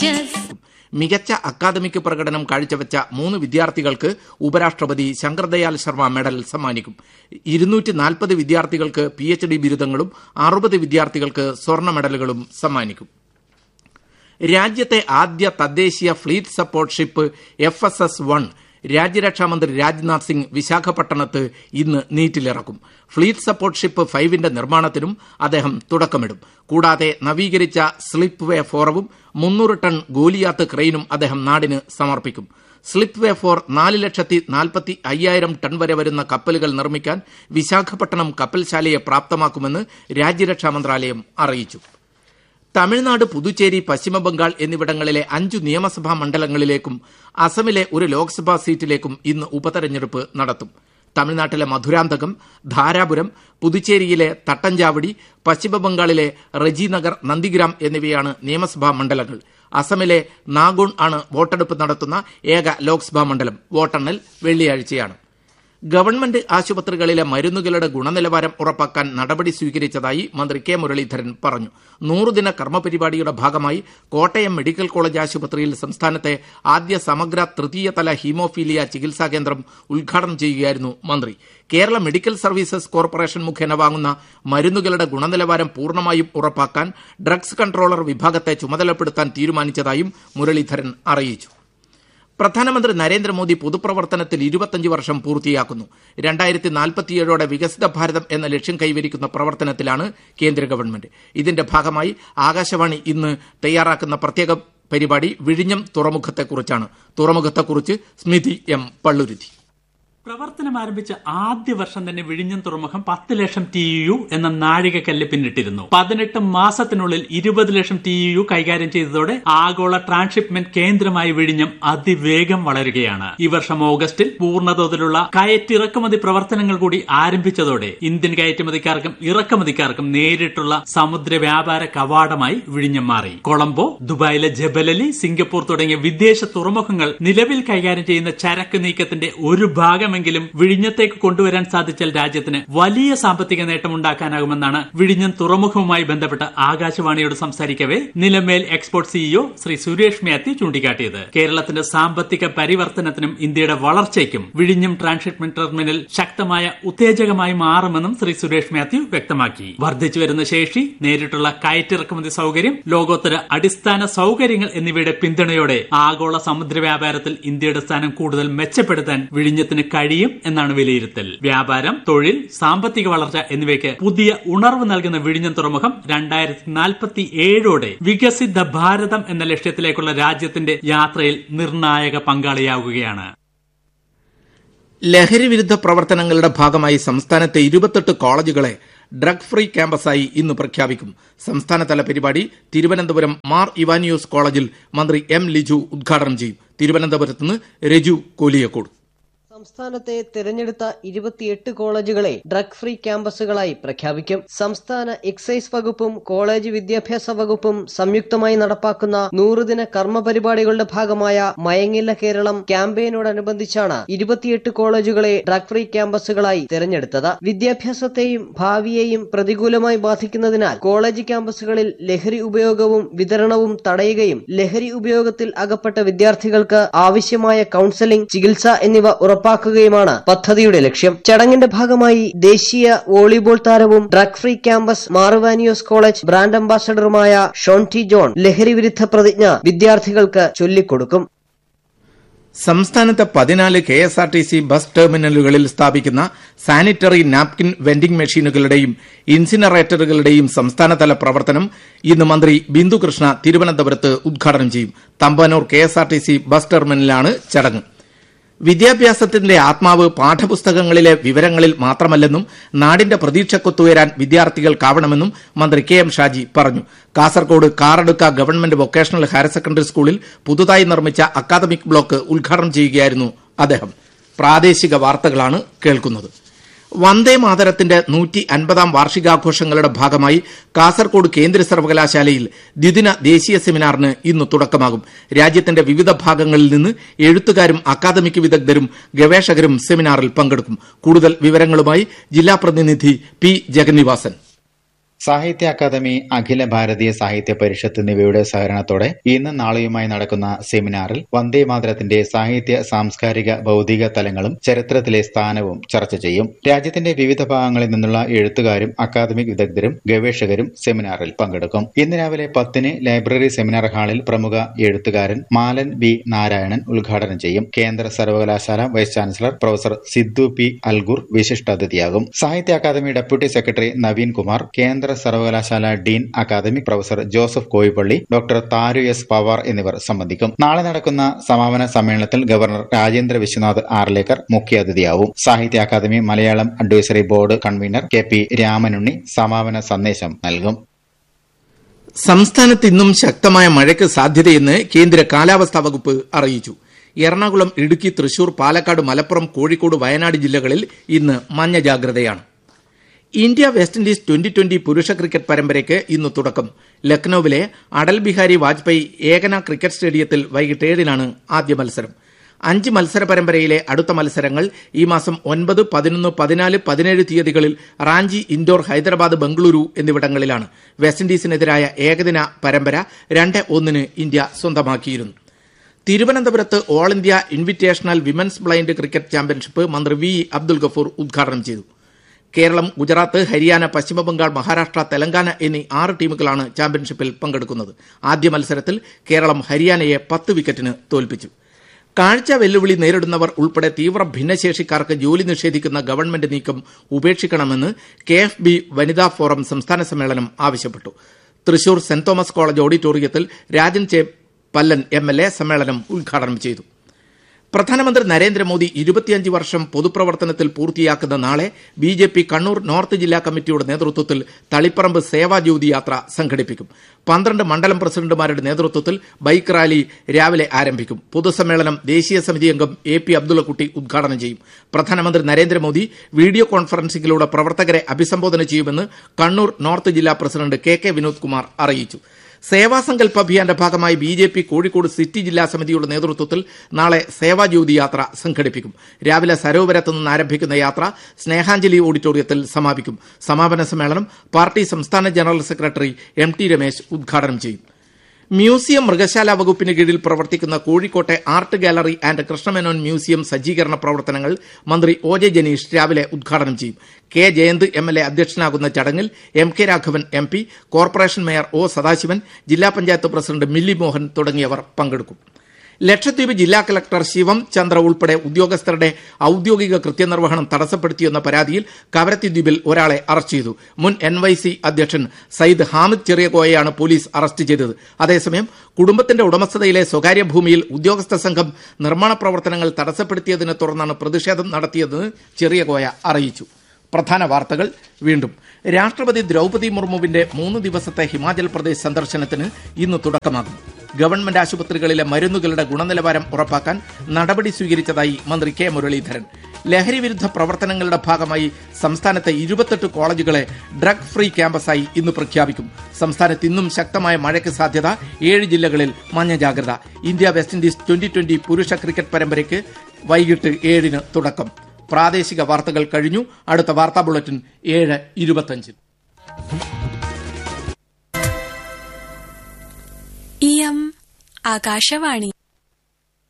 മികച്ച അക്കാദമിക് പ്രകടനം കാഴ്ചവെച്ച മൂന്ന് വിദ്യാർത്ഥികൾക്ക് ഉപരാഷ്ട്രപതി ശങ്കർദയാൽ ശർമ്മ മെഡൽ സമ്മാനിക്കും ഇരുന്നൂറ്റി നാൽപ്പത് വിദ്യാർത്ഥികൾക്ക് പി എച്ച് ഡി ബിരുദങ്ങളും അറുപത് വിദ്യാർത്ഥികൾക്ക് സ്വർണ്ണ മെഡലുകളും സമ്മാനിക്കും രാജ്യത്തെ ആദ്യ തദ്ദേശീയ fleet support ship F S S one രാജ്യരക്ഷാമന്ത്രി രാജ്നാഥ് സിംഗ് വിശാഖപട്ടണത്ത് ഇന്ന് നീറ്റിലിറക്കും ഫ്ലീറ്റ് സപ്പോർട്ട് ഷിപ്പ് ഫൈവിന്റെ നിർമ്മാണത്തിനും അദ്ദേഹം തുടക്കമിടും കൂടാതെ നവീകരിച്ച സ്ലിപ്പ് വേ ഫോറവും മുന്നൂറ് ടൺ ഗോലിയാത്ത് ക്രെയിനും അദ്ദേഹം നാടിന് സമർപ്പിക്കും സ്ലിപ്പ് വേ ഫോർ നാല് ലക്ഷത്തി നാൽപ്പത്തി അയ്യായിരം ടൺ വരെ വരുന്ന കപ്പലുകൾ നിർമ്മിക്കാൻ വിശാഖപട്ടണം കപ്പൽശാലയെ പ്രാപ്തമാക്കുമെന്ന് രാജ്യരക്ഷാ മന്ത്രാലയം അറിയിച്ചു തമിഴ്നാട് പുതുച്ചേരി പശ്ചിമബംഗാൾ എന്നിവിടങ്ങളിലെ അഞ്ചു നിയമസഭാ മണ്ഡലങ്ങളിലേക്കും അസമിലെ ഒരു ലോക്സഭാ സീറ്റിലേക്കും ഇന്ന് ഉപതെരഞ്ഞെടുപ്പ് നടത്തും തമിഴ്നാട്ടിലെ മധുരാന്തകം ധാരാപുരം പുതുച്ചേരിയിലെ തട്ടഞ്ചാവടി പശ്ചിമബംഗാളിലെ റെജിനഗർ നന്ദിഗ്രാം എന്നിവയാണ് നിയമസഭാ മണ്ഡലങ്ങൾ അസമിലെ നാഗോൺ ആണ് വോട്ടെടുപ്പ് നടത്തുന്ന ഏക ലോക്സഭാ മണ്ഡലം വോട്ടെണ്ണൽ വെള്ളിയാഴ്ചയാണ് ഗവൺമെന്റ് ആശുപത്രികളിലെ മരുന്നുകളുടെ ഗുണനിലവാരം ഉറപ്പാക്കാൻ നടപടി സ്വീകരിച്ചതായി മന്ത്രി കെ മുരളീധരൻ പറഞ്ഞു നൂറുദിന കർമ്മപരിപാടിയുടെ ഭാഗമായി കോട്ടയം മെഡിക്കൽ കോളേജ് ആശുപത്രിയിൽ സംസ്ഥാനത്തെ ആദ്യ സമഗ്ര തൃതീയതല ഹീമോഫീലിയ ചികിത്സാ കേന്ദ്രം ഉദ്ഘാടനം ചെയ്യുകയായിരുന്നു മന്ത്രി കേരള മെഡിക്കൽ സർവീസസ് കോർപ്പറേഷൻ മുഖേന വാങ്ങുന്ന മരുന്നുകളുടെ ഗുണനിലവാരം പൂർണ്ണമായും ഉറപ്പാക്കാൻ ഡ്രഗ്സ് കൺട്രോളർ വിഭാഗത്തെ ചുമതലപ്പെടുത്താൻ തീരുമാനിച്ചതായും മുരളീധരൻ അറിയിച്ചു പ്രധാനമന്ത്രി നരേന്ദ്രമോദി പൊതുപ്രവർത്തനത്തിൽ ഇരുപത്തഞ്ച് വർഷം പൂർത്തിയാക്കുന്നു രണ്ടായിരത്തി നാൽപ്പത്തിയേഴോടെ വികസിത ഭാരതം എന്ന ലക്ഷ്യം കൈവരിക്കുന്ന പ്രവർത്തനത്തിലാണ് കേന്ദ്ര ഗവൺമെന്റ് ഇതിന്റെ ഭാഗമായി ആകാശവാണി ഇന്ന് തയ്യാറാക്കുന്ന പ്രത്യേക പരിപാടി വിഴിഞ്ഞം തുറമുഖത്തെക്കുറിച്ചാണ് തുറമുഖത്തെക്കുറിച്ച് സ്മിതി എം പള്ളുരുത്തി പ്രവർത്തനം ആരംഭിച്ച ആദ്യ വർഷം തന്നെ വിഴിഞ്ഞം തുറമുഖം പത്ത് ലക്ഷം ടി യു എന്ന നാഴികക്കല്ല് പിന്നിട്ടിരുന്നു പതിനെട്ട് മാസത്തിനുള്ളിൽ ഇരുപത് ലക്ഷം ടി യു കൈകാര്യം ചെയ്തതോടെ ആഗോള ട്രാൻസ്ഷിപ്മെന്റ് കേന്ദ്രമായി വിഴിഞ്ഞം അതിവേഗം വളരുകയാണ് ഈ വർഷം ഓഗസ്റ്റിൽ പൂർണ്ണതോതിലുള്ള കയറ്റിറക്കുമതി പ്രവർത്തനങ്ങൾ കൂടി ആരംഭിച്ചതോടെ ഇന്ത്യൻ കയറ്റുമതിക്കാർക്കും ഇറക്കുമതിക്കാർക്കും നേരിട്ടുള്ള സമുദ്ര വ്യാപാര കവാടമായി വിഴിഞ്ഞം മാറി കൊളംബോ ദുബായിലെ ജബലലി സിംഗപ്പൂർ തുടങ്ങിയ വിദേശ തുറമുഖങ്ങൾ നിലവിൽ കൈകാര്യം ചെയ്യുന്ന ചരക്ക് നീക്കത്തിന്റെ ഒരു ഭാഗം ഭാഗമെങ്കിലും വിഴിഞ്ഞത്തേക്ക് കൊണ്ടുവരാൻ സാധിച്ചാൽ രാജ്യത്തിന് വലിയ സാമ്പത്തിക നേട്ടമുണ്ടാക്കാനാകുമെന്നാണ് വിഴിഞ്ഞം തുറമുഖവുമായി ബന്ധപ്പെട്ട് ആകാശവാണിയോട് സംസാരിക്കവെ നിലമേൽ എക്സ്പോർട്ട് സിഇഒ ശ്രീ സുരേഷ് മാത്യു ചൂണ്ടിക്കാട്ടിയത് കേരളത്തിന്റെ സാമ്പത്തിക പരിവർത്തനത്തിനും ഇന്ത്യയുടെ വളർച്ചയ്ക്കും വിഴിഞ്ഞം ട്രാൻസ്ഷിപ്മെന്റ് ടെർമിനൽ ശക്തമായ ഉത്തേജകമായി മാറുമെന്നും ശ്രീ സുരേഷ് മാത്യു വ്യക്തമാക്കി വർദ്ധിച്ചു വരുന്ന ശേഷി നേരിട്ടുള്ള കയറ്റിറക്കുമതി സൗകര്യം ലോകോത്തര അടിസ്ഥാന സൗകര്യങ്ങൾ എന്നിവയുടെ പിന്തുണയോടെ ആഗോള സമുദ്ര വ്യാപാരത്തിൽ ഇന്ത്യയുടെ സ്ഥാനം കൂടുതൽ മെച്ചപ്പെടുത്താൻ വിഴിഞ്ഞത്തിന് കഴിയും എന്നാണ് വിലയിരുത്തൽ വ്യാപാരം തൊഴിൽ സാമ്പത്തിക വളർച്ച എന്നിവയ്ക്ക് പുതിയ ഉണർവ് നൽകുന്ന വിഴിഞ്ഞം തുറമുഖം രണ്ടായിരത്തി നാൽപ്പത്തി ഏഴോടെ വികസിത ഭാരതം എന്ന ലക്ഷ്യത്തിലേക്കുള്ള രാജ്യത്തിന്റെ യാത്രയിൽ നിർണായക പങ്കാളിയാവുകയാണ് ലഹരി വിരുദ്ധ പ്രവർത്തനങ്ങളുടെ ഭാഗമായി സംസ്ഥാനത്തെ ഇരുപത്തെട്ട് കോളേജുകളെ ഡ്രഗ് ഫ്രീ ക്യാമ്പസായി ഇന്ന് പ്രഖ്യാപിക്കും സംസ്ഥാനതല പരിപാടി തിരുവനന്തപുരം മാർ ഇവാനിയോസ് കോളേജിൽ മന്ത്രി എം ലിജു ഉദ്ഘാടനം ചെയ്യും തിരുവനന്തപുരത്ത് നിന്ന് രജു കോലിയക്കോട് സംസ്ഥാനത്തെ തിരഞ്ഞെടുത്ത ഇരുപത്തിയെട്ട് കോളേജുകളെ ഡ്രഗ് ഫ്രീ ക്യാമ്പസുകളായി പ്രഖ്യാപിക്കും സംസ്ഥാന എക്സൈസ് വകുപ്പും കോളേജ് വിദ്യാഭ്യാസ വകുപ്പും സംയുക്തമായി നടപ്പാക്കുന്ന നൂറുദിന കർമ്മ പരിപാടികളുടെ ഭാഗമായ മയങ്ങില്ല കേരളം ക്യാമ്പയിനോടനുബന്ധിച്ചാണ് ഇരുപത്തിയെട്ട് കോളേജുകളെ ഡ്രഗ് ഫ്രീ ക്യാമ്പസുകളായി തിരഞ്ഞെടുത്തത് വിദ്യാഭ്യാസത്തെയും ഭാവിയെയും പ്രതികൂലമായി ബാധിക്കുന്നതിനാൽ കോളേജ് ക്യാമ്പസുകളിൽ ലഹരി ഉപയോഗവും വിതരണവും തടയുകയും ലഹരി ഉപയോഗത്തിൽ അകപ്പെട്ട വിദ്യാർത്ഥികൾക്ക് ആവശ്യമായ കൌൺസലിംഗ് ചികിത്സ എന്നിവ ഉറപ്പാക്കും ഉറപ്പാക്കുകയുമാണ് പദ്ധതിയുടെ ലക്ഷ്യം ചടങ്ങിന്റെ ഭാഗമായി ദേശീയ വോളിബോൾ താരവും ഡ്രഗ് ഫ്രീ ക്യാമ്പസ് മാറുവാനിയോസ് കോളേജ് ബ്രാൻഡ് അംബാസഡറുമായ ഷോൺ ടി ജോൺ ലഹരി വിരുദ്ധ പ്രതിജ്ഞ വിദ്യാർത്ഥികൾക്ക് ചൊല്ലിക്കൊടുക്കും സംസ്ഥാനത്തെ പതിനാല് K S R T C bus ടെർമിനലുകളിൽ സ്ഥാപിക്കുന്ന സാനിറ്ററി നാപ്കിൻ വെൻഡിംഗ് മെഷീനുകളുടെയും ഇൻസിനറേറ്ററുകളുടെയും സംസ്ഥാനതല പ്രവർത്തനം ഇന്ന് മന്ത്രി ബിന്ദു കൃഷ്ണ തിരുവനന്തപുരത്ത് ഉദ്ഘാടനം ചെയ്യും Thampanoor K S R T C bus ടെർമിനലാണ് ചടങ്ങ് വിദ്യാഭ്യാസത്തിന്റെ ആത്മാവ് പാഠപുസ്തകങ്ങളിലെ വിവരങ്ങളിൽ മാത്രമല്ലെന്നും നാടിന്റെ പ്രതീക്ഷക്കൊത്തുയരാൻ വിദ്യാർത്ഥികൾക്കാവണമെന്നും മന്ത്രി കെ എം ഷാജി പറഞ്ഞു Kasaragod Karadukka government vocational higher secondary സ്കൂളിൽ പുതുതായി നിർമ്മിച്ച അക്കാദമിക് ബ്ലോക്ക് ഉദ്ഘാടനം ചെയ്യുകയായിരുന്നു അദ്ദേഹം പ്രാദേശിക വാർത്തകളാണ് കേൾക്കുന്നത് വന്ദേ മാതരത്തിന്റെ നൂറ്റി അൻപതാം വാർഷികാഘോഷങ്ങളുടെ ഭാഗമായി കാസർകോട് കേന്ദ്ര സർവകലാശാലയിൽ ദ്വിദിന ദേശീയ സെമിനാറിന് ഇന്ന് തുടക്കമാകും രാജ്യത്തിന്റെ വിവിധ ഭാഗങ്ങളിൽ നിന്ന് എഴുത്തുകാരും അക്കാദമിക് വിദഗ്ധരും ഗവേഷകരും സെമിനാറിൽ പങ്കെടുക്കും കൂടുതൽ വിവരങ്ങളുമായി ജില്ലാ പ്രതിനിധി പി ജഗന്നിവാസൻ സാഹിത്യ അക്കാദമി അഖില ഭാരതീയ സാഹിത്യ പരിഷത്ത് എന്നിവയുടെ സഹകരണത്തോടെ ഇന്ന് നാളെയുമായി നടക്കുന്ന സെമിനാറിൽ വന്ദേമാതരത്തിന്റെ സാഹിത്യ സാംസ്കാരിക ഭൌതിക തലങ്ങളും ചരിത്രത്തിലെ സ്ഥാനവും ചർച്ച ചെയ്യും രാജ്യത്തിന്റെ വിവിധ ഭാഗങ്ങളിൽ നിന്നുള്ള എഴുത്തുകാരും അക്കാദമിക് വിദഗ്ധരും ഗവേഷകരും സെമിനാറിൽ പങ്കെടുക്കും ഇന്ന് രാവിലെ പത്തിന് ലൈബ്രറി സെമിനാർ ഹാളിൽ പ്രമുഖ എഴുത്തുകാരൻ മാലൻ ബി നാരായണൻ ഉദ്ഘാടനം ചെയ്യും കേന്ദ്ര സർവകലാശാല vice chancellor professor Siddu P Algur വിശിഷ്ടാതിഥിയാകും സാഹിത്യ അക്കാദമി ഡെപ്യൂട്ടി സെക്രട്ടറി നവീൻ കുമാർ കേന്ദ്ര സർവകലാശാല dean academic professor Joseph Koippally doctor Tharu S Pawar എന്നിവർ സംബന്ധിക്കും നാളെ നടക്കുന്ന സമാപന സമ്മേളനത്തിൽ ഗവർണർ രാജേന്ദ്ര വിശ്വനാഥ് ആർലേക്കർ മുഖ്യാതിഥിയാവും Sahitya Akademi Malayalam advisory board convener K P Ramanunni സമാപന സന്ദേശം നൽകും സംസ്ഥാനത്ത് ഇന്നും ശക്തമായ മഴയ്ക്ക് സാധ്യതയെന്ന് കേന്ദ്ര കാലാവസ്ഥാ വകുപ്പ് അറിയിച്ചു എറണാകുളം ഇടുക്കി തൃശൂർ പാലക്കാട് മലപ്പുറം കോഴിക്കോട് വയനാട് ജില്ലകളിൽ ഇന്ന് മഞ്ഞ ജാഗ്രതയാണ് India West Indies twenty twenty പുരുഷ ക്രിക്കറ്റ് പരമ്പരയ്ക്ക് ഇന്ന് തുടക്കം ലക്നൌവിലെ അടൽ ബിഹാരി വാജ്പേയി ഏകന ക്രിക്കറ്റ് സ്റ്റേഡിയത്തിൽ വൈകിട്ട് ഏഴിനാണ് ആദ്യ മത്സരം അഞ്ച് മത്സര പരമ്പരയിലെ അടുത്ത മത്സരങ്ങൾ ഈ മാസം ഒൻപത് പതിനൊന്ന് പതിനാല് പതിനേഴ് തീയതികളിൽ റാഞ്ചി ഇൻഡോർ ഹൈദരാബാദ് ബംഗളൂരു എന്നിവിടങ്ങളിലാണ് വെസ്റ്റ് ഇൻഡീസിനെതിരായ ഏകദിന പരമ്പര രണ്ട് ഒന്നിന് ഇന്ത്യ സ്വന്തമാക്കിയിരുന്നു തിരുവനന്തപുരത്ത് all India invitational women's blind cricket championship മന്ത്രി വി അബ്ദുൽ ഗഫൂർ ഉദ്ഘാടനം ചെയ്തു കേരളം ഗുജറാത്ത് ഹരിയാന പശ്ചിമബംഗാൾ മഹാരാഷ്ട്ര തെലങ്കാന എന്നീ ആറ് ടീമുകളാണ് ചാമ്പ്യൻഷിപ്പിൽ പങ്കെടുക്കുന്നത് ആദ്യ മത്സരത്തിൽ കേരളം ഹരിയാനയെ പത്ത് വിക്കറ്റിന് തോൽപ്പിച്ചു കാഴ്ച വെല്ലുവിളി നേരിടുന്നവർ ഉൾപ്പെടെ തീവ്ര ഭിന്നശേഷിക്കാർക്ക് ജോലി നിഷേധിക്കുന്ന ഗവൺമെന്റ് നീക്കം ഉപേക്ഷിക്കണമെന്ന് കെ എഫ് ബി വനിതാ ഫോറം സംസ്ഥാന സമ്മേളനം ആവശ്യപ്പെട്ടു തൃശൂർ സെന്റ് തോമസ് കോളേജ് ഓഡിറ്റോറിയത്തിൽ രാജൻ ചെ പല്ലൻ എം എൽ എ സമ്മേളനം ഉദ്ഘാടനം ചെയ്തു പ്രധാനമന്ത്രി നരേന്ദ്രമോദി ഇരുപത്തിയഞ്ച് വർഷം പൊതുപ്രവർത്തനത്തിൽ പൂർത്തിയാക്കുന്ന നാളെ B J P Kannur north ജില്ലാ കമ്മിറ്റിയുടെ നേതൃത്വത്തിൽ തളിപ്പറമ്പ് സേവാജ്യോതി യാത്ര സംഘടിപ്പിക്കും പന്ത്രണ്ട് മണ്ഡലം പ്രസിഡന്റുമാരുടെ നേതൃത്വത്തിൽ ബൈക്ക് റാലി രാവിലെ ആരംഭിക്കും പൊതുസമ്മേളനം ദേശീയ സമിതി അംഗം എ പി അബ്ദുള്ളക്കുട്ടി ഉദ്ഘാടനം ചെയ്യും പ്രധാനമന്ത്രി നരേന്ദ്രമോദി വീഡിയോ കോൺഫറൻസിംഗിലൂടെ പ്രവർത്തകരെ അഭിസംബോധന ചെയ്യുമെന്ന് കണ്ണൂർ നോർത്ത് ജില്ലാ president K K Vinod Kumar അറിയിച്ചു സേവാസങ്കൽപ് അഭിയാന്റെ ഭാഗമായി B J P Kozhikode city ജില്ലാ സമിതിയുടെ നേതൃത്വത്തിൽ നാളെ സേവാജ്യോതി യാത്ര സംഘടിപ്പിക്കും രാവിലെ സരോവരത്ത് നിന്ന് ആരംഭിക്കുന്ന യാത്ര സ്നേഹാഞ്ജലി ഓഡിറ്റോറിയത്തിൽ സമാപിക്കും സമാപന സമ്മേളനം പാർട്ടി സംസ്ഥാന general secretary M T Ramesh ഉദ്ഘാടനം ചെയ്യും മ്യൂസിയം മൃഗശാല വകുപ്പിന് കീഴിൽ പ്രവർത്തിക്കുന്ന കോഴിക്കോട്ടെ art gallery and Krishnamenon museum സജ്ജീകരണ പ്രവർത്തനങ്ങൾ മന്ത്രി ഒ ജെ ജനീഷ് രാവിലെ ഉദ്ഘാടനം ചെയ്യും K Jayanth M L A അധ്യക്ഷനാകുന്ന ചടങ്ങിൽ M K Raghavan M P corporation mayor O Sadasivan ജില്ലാ പഞ്ചായത്ത് പ്രസിഡന്റ് മില്ലി മോഹൻ തുടങ്ങിയവർ പങ്കെടുക്കും ലക്ഷദ്വീപ് ജില്ലാ കളക്ടർ ശിവം ചന്ദ്ര ഉൾപ്പെടെ ഉദ്യോഗസ്ഥരുടെ ഔദ്യോഗിക കൃത്യനിർവഹണം തടസ്സപ്പെടുത്തിയെന്ന പരാതിയിൽ കവരത്തി ദ്വീപിൽ ഒരാളെ അറസ്റ്റ് ചെയ്തു മുൻ എൻ വൈ സി അധ്യക്ഷൻ സയ്യിദ് ഹാമിദ് ചെറിയകോയെയാണ് പോലീസ് അറസ്റ്റ് ചെയ്തത് അതേസമയം കുടുംബത്തിന്റെ ഉടമസ്ഥതയിലെ സ്വകാര്യ ഭൂമിയിൽ ഉദ്യോഗസ്ഥ സംഘം നിർമ്മാണ പ്രവർത്തനങ്ങൾ തടസ്സപ്പെടുത്തിയതിനെ തുടർന്നാണ് പ്രതിഷേധം നടത്തിയതെന്ന് ചെറിയകോയ അറിയിച്ചു പ്രധാന വാർത്തകൾ വീണ്ടും രാഷ്ട്രപതി ദ്രൗപതി മുർമുവിന്റെ മൂന്ന് ദിവസത്തെ ഹിമാചൽ പ്രദേശ് സന്ദർശനത്തിന് ഇന്ന് തുടക്കമാകും ഗവൺമെന്റ് ആശുപത്രികളിലെ മരുന്നുകളുടെ ഗുണനിലവാരം ഉറപ്പാക്കാൻ നടപടി സ്വീകരിച്ചതായി മന്ത്രി കെ മുരളീധരൻ ലഹരി വിരുദ്ധ പ്രവർത്തനങ്ങളുടെ ഭാഗമായി സംസ്ഥാനത്തെ ഇരുപത്തെട്ട് കോളേജുകളെ ഡ്രഗ് ഫ്രീ ക്യാമ്പസായി ഇന്ന് പ്രഖ്യാപിക്കും സംസ്ഥാനത്ത് ഇന്നും ശക്തമായ മഴയ്ക്ക് സാധ്യത ഏഴ് ജില്ലകളിൽ മഞ്ഞ ജാഗ്രത India West Indies twenty twenty പുരുഷ ക്രിക്കറ്റ് പരമ്പരയ്ക്ക് വൈകിട്ട് ഏഴിന് തുടക്കം പ്രാദേശിക വാർത്തകൾ കഴിഞ്ഞു അടുത്ത വാർത്താ ബുള്ളറ്റിൻ ഏഴ് ഇരുപത്തഞ്ചിന് इयम् आकाशवाणी